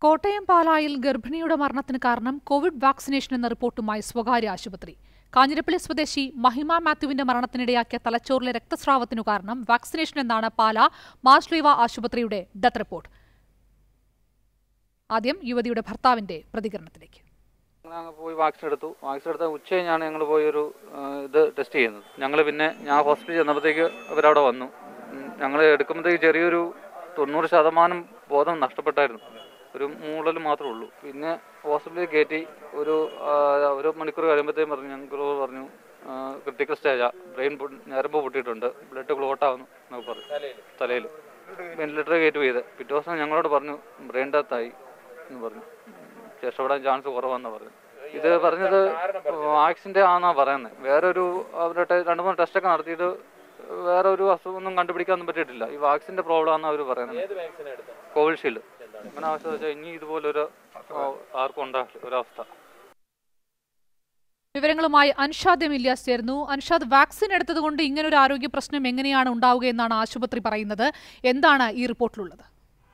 കോട്ടയം പാലായിൽ ഗർഭിണിയുടെ മരണത്തിന് കാരണം കോവിഡ് വാക്സിനേഷൻ എന്ന റിപ്പോർട്ടുമായി സ്വകാര്യ ആശുപത്രി കാഞ്ഞിരപ്പള്ളി സ്വദേശി മഹിമ മാത്യുവിന്റെ മരണത്തിനിടയാക്കിയ തലച്ചോറിലെ രക്തസ്രാവത്തിനു കാരണം വാക്സിനേഷൻ എന്നാണ് പാല മാർസ്ലീവ ആശുപത്രിയുടെ ഡെത്ത് റിപ്പോർട്ട് ആദ്യം യുവതിയുടെ ഭർത്താവിന്റെ പ്രതികരണത്തിലേക്ക് ഞങ്ങൾ പോയി വാക്സിൻ എടുത്തു വാക്സിൻ എടുത്ത ഉച്ച കഴിഞ്ഞാണ് ഞങ്ങൾ പോയി ഒരു ആ, ഇത് ടെസ്റ്റ് ചെയ്യുന്നത് ഞങ്ങൾ പിന്നെ ഞാൻ ഹോസ്പിറ്റലിൽ ചെന്നപ്പോഴത്തേക്ക് അവരവിടെ വന്നു ഞങ്ങൾ എടുക്കുമ്പോഴത്തേക്ക് ചെറിയൊരു തൊണ്ണൂറ് ശതമാനം ബോധം നഷ്ടപ്പെട്ടായിരുന്നു ഒരു മൂളൽ മാത്രമേ ഉള്ളൂ പിന്നെ ഹോസ്പിറ്റലിൽ കയറ്റി ഒരു ആ, ഒരു മണിക്കൂർ കഴിയുമ്പോഴത്തേക്കും പറഞ്ഞു ഞങ്ങൾ പറഞ്ഞു ക്രിട്ടിക്കൽ സ്റ്റേജാ ബ്രെയിൻ ഞരമ്പ് പൊട്ടിയിട്ടുണ്ട് ബ്ലഡ് ക്ലോട്ട് ആവുന്നു എന്നൊക്കെ പറഞ്ഞു തലയിൽ വെന്റിലേറ്റർ കയറ്റി ചെയ്ത് പിറ്റേ ദിവസം ഞങ്ങളോട് പറഞ്ഞു ബ്രെയിൻ ഡെത്തായി എന്ന് പറഞ്ഞു രക്ഷപ്പെടാൻ ചാൻസ് കുറവാന്ന് പറഞ്ഞു ഇത് പറഞ്ഞത് വാക്സിൻ്റെ ആണെന്നാ പറയുന്നത് വേറൊരു അവരുടെ ടെ- രണ്ട് മൂന്ന് ടെസ്റ്റൊക്കെ നടത്തിയിട്ട് വേറെ ഒരു അസുഖമൊന്നും കണ്ടുപിടിക്കാനൊന്നും പറ്റിയിട്ടില്ല ഈ വാക്സിൻ്റെ പ്രോബ്ലം ആണെന്ന് അവർ പറയുന്നത് കോവിഷീൽഡ് അങ്ങനെ അവസ്ഥ വെച്ചാൽ ഇനി ഇതുപോലൊരു ആ, ആർക്കും ഉണ്ടാകില്ല ഒരവസ്ഥ വിവരങ്ങളുമായി അൻഷാദ് എം ഇല്യാസ് ചേർന്നു അൻഷാദ് വാക്സിൻ എടുത്തതുകൊണ്ട് ഇങ്ങനൊരു ആരോഗ്യ പ്രശ്നം എങ്ങനെയാണ് ഉണ്ടാവുക എന്നാണ് ആശുപത്രി പറയുന്നത് എന്താണ് ഈ റിപ്പോർട്ടിലുള്ളത്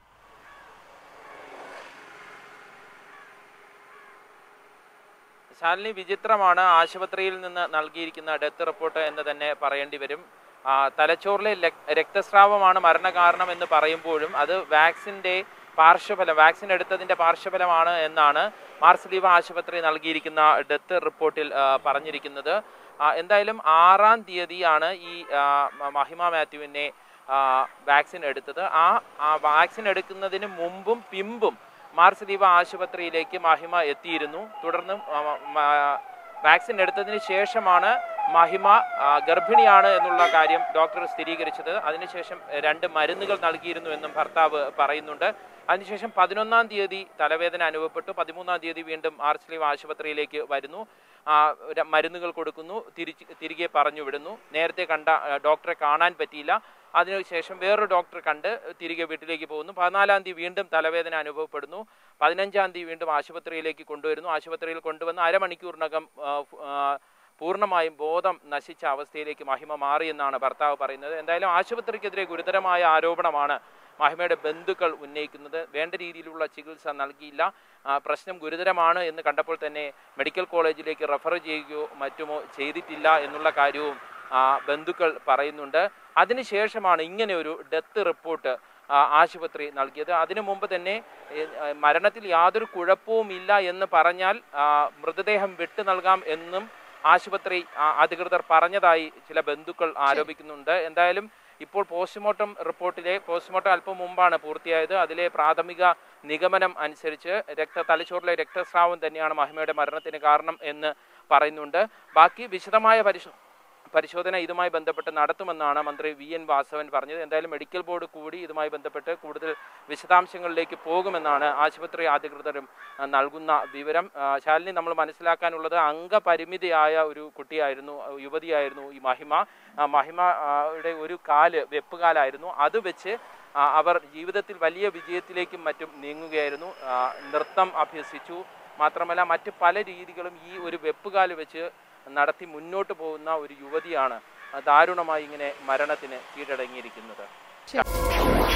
ശാലിനി വിചിത്രമാണ് ആശുപത്രിയിൽ നിന്ന് നൽകിയിരിക്കുന്ന ഡെത്ത് റിപ്പോർട്ട് എന്ന് തന്നെ പറയേണ്ടി വരും ആ, തലച്ചോറിലെ ലക്- രക്തസ്രാവമാണ് മരണകാരണം എന്ന് പറയുമ്പോഴും അത് വാക്സിന്റെ പാർശ്വഫലം വാക്സിൻ എടുത്തതിന്റെ പാർശ്വഫലമാണ് എന്നാണ് മാർസ്ലീവ ആശുപത്രി നൽകിയിരിക്കുന്ന ഡെത്ത് റിപ്പോർട്ടിൽ ആ, പറഞ്ഞിരിക്കുന്നത് ആ, എന്തായാലും ആറാം തീയതിയാണ് ഈ ആ, മ- മഹിമ മാത്യുവിനെ ആ, വാക്സിൻ എടുത്തത് ആ ആ വാക്സിൻ എടുക്കുന്നതിന് മുമ്പും പിമ്പും മാർസ്ദീപ ആശുപത്രിയിലേക്ക് മഹിമ എത്തിയിരുന്നു തുടർന്ന് മ- മ- മ- വാക്സിൻ എടുത്തതിന് ശേഷമാണ് മഹിമ ആ, ഗർഭിണിയാണ് എന്നുള്ള കാര്യം ഡോക്ടർ സ്ഥിരീകരിച്ചത് അതിനുശേഷം രണ്ട് മരുന്നുകൾ നൽകിയിരുന്നു എന്നും ഭർത്താവ് പറയുന്നുണ്ട് അതിനുശേഷം പതിനൊന്നാം തീയതി തലവേദന അനുഭവപ്പെട്ടു പതിമൂന്നാം തീയതി വീണ്ടും ആർസ്ലീവ് ആശുപത്രിയിലേക്ക് വരുന്നു ആ, ര- മരുന്നുകൾ കൊടുക്കുന്നു തിരിച്ച് തിരികെ പറഞ്ഞു വിടുന്നു നേരത്തെ കണ്ട ആ, ഡോക്ടറെ കാണാൻ പറ്റിയില്ല അതിനുശേഷം വേറൊരു ഡോക്ടറെ കണ്ട് തിരികെ വീട്ടിലേക്ക് പോകുന്നു പതിനാലാം തീയതി വീണ്ടും തലവേദന അനുഭവപ്പെടുന്നു പതിനഞ്ചാം തീയതി വീണ്ടും ആശുപത്രിയിലേക്ക് കൊണ്ടുവരുന്നു ആശുപത്രിയിൽ കൊണ്ടുവന്ന് അരമണിക്കൂറിനകം ആ, ഫു- ആ, പൂർണ്ണമായും ബോധം നശിച്ച അവസ്ഥയിലേക്ക് മഹിമ മാറിയെന്നാണ് ഭർത്താവ് പറയുന്നത് എന്തായാലും ആശുപത്രിക്കെതിരെ ഗുരുതരമായ ആരോപണമാണ് മഹിമയുടെ ബന്ധുക്കൾ ഉന്നയിക്കുന്നത് വേണ്ട രീതിയിലുള്ള ചികിത്സ നൽകിയില്ല ആ, പ്രശ്നം ഗുരുതരമാണ് എന്ന് കണ്ടപ്പോൾ തന്നെ മെഡിക്കൽ കോളേജിലേക്ക് റെഫർ ചെയ്യുകയോ മറ്റുമോ ചെയ്തിട്ടില്ല എന്നുള്ള കാര്യവും ആ, ബന്ധുക്കൾ പറയുന്നുണ്ട് അതിനുശേഷമാണ് ഇങ്ങനെ ഒരു ഡെത്ത് റിപ്പോർട്ട് ആ, ആശുപത്രി നൽകിയത് അതിനു മുമ്പ് തന്നെ ഏ, ആ, മരണത്തിൽ യാതൊരു കുഴപ്പവും ഇല്ല എന്ന് പറഞ്ഞാൽ ആ, മൃതദേഹം വിട്ടു നൽകാം എന്നും ആശുപത്രി ആ, അധികൃതർ പറഞ്ഞതായി ചില ബന്ധുക്കൾ ആരോപിക്കുന്നുണ്ട് എന്തായാലും ഇപ്പോൾ പോസ്റ്റ്മോർട്ടം റിപ്പോർട്ടിലെ പോസ്റ്റ്മോർട്ടം അല്പം മുമ്പാണ് പൂർത്തിയായത് അതിലെ പ്രാഥമിക നിഗമനം അനുസരിച്ച് രക്ത തലച്ചോറിലെ രക്തസ്രാവം തന്നെയാണ് മഹിമയുടെ മരണത്തിന് കാരണം എന്ന് പറയുന്നുണ്ട് ബാക്കി വിശദമായ പരിശോ പരിശോധന ഇതുമായി ബന്ധപ്പെട്ട് നടത്തുമെന്നാണ് മന്ത്രി വി എൻ വാസവൻ പറഞ്ഞത് എന്തായാലും മെഡിക്കൽ ബോർഡ് കൂടി ഇതുമായി ബന്ധപ്പെട്ട് കൂടുതൽ വിശദാംശങ്ങളിലേക്ക് പോകുമെന്നാണ് ആശുപത്രി അധികൃതരും ആ, നൽകുന്ന വിവരം ആ, ശാലിനി നമ്മൾ മനസ്സിലാക്കാനുള്ളത് അംഗപരിമിതിയായ ഒരു കുട്ടിയായിരുന്നു ആ, യുവതിയായിരുന്നു ഈ മഹിമ ആ, മഹിമ ആ, യുടെ ഒരു കാല് വെപ്പുകാലായിരുന്നു അത് വെച്ച് ആ, അവർ ജീവിതത്തിൽ വലിയ വിജയത്തിലേക്കും മറ്റും നീങ്ങുകയായിരുന്നു ആ, നൃത്തം അഭ്യസിച്ചു മാത്രമല്ല മറ്റ് പല രീതികളും ഈ ഒരു വെപ്പുകാല് വെച്ച് നടത്തി മുന്നോട്ട് പോകുന്ന ഒരു യുവതിയാണ് ദാരുണമായി ഇങ്ങനെ മരണത്തിന് കീഴടങ്ങിയിരിക്കുന്നത് ശരി